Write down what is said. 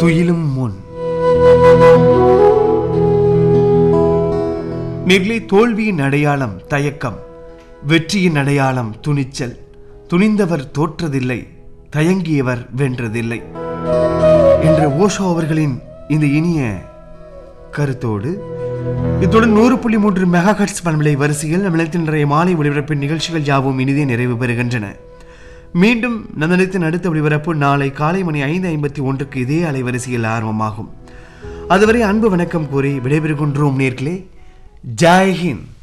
துயிலும் முன் நெகிழி தோல்வியின் அடையாளம் தயக்கம் வெற்றியின் அடையாளம் துணிச்சல் துணிந்தவர் தோற்றதில்லை தயங்கியவர் வென்றதில்லை என்ற ஓஷோ அவர்களின் இந்த இனிய கருத்தோடு இத்துடன் நூறு புள்ளி மூன்று மெகா ஹட்ஸ் பண்பலை வரிசையில் நம்மிடத்தில் நிறைய மாலை ஒளிபரப்பின் நிகழ்ச்சிகள் யாவும் இனிதே நிறைவு பெறுகின்றன மீண்டும் நந்தனத்தின் அடுத்த ஒளிபரப்பு நாளை காலை மணி ஐந்து ஐம்பத்தி ஒன்றுக்கு இதே அலைவரிசையில் ஆர்வமாகும் அதுவரை அன்பு வணக்கம் கூறி விடைபெறுகின்றோம் நேர்களே ஜெய் ஹிந்த்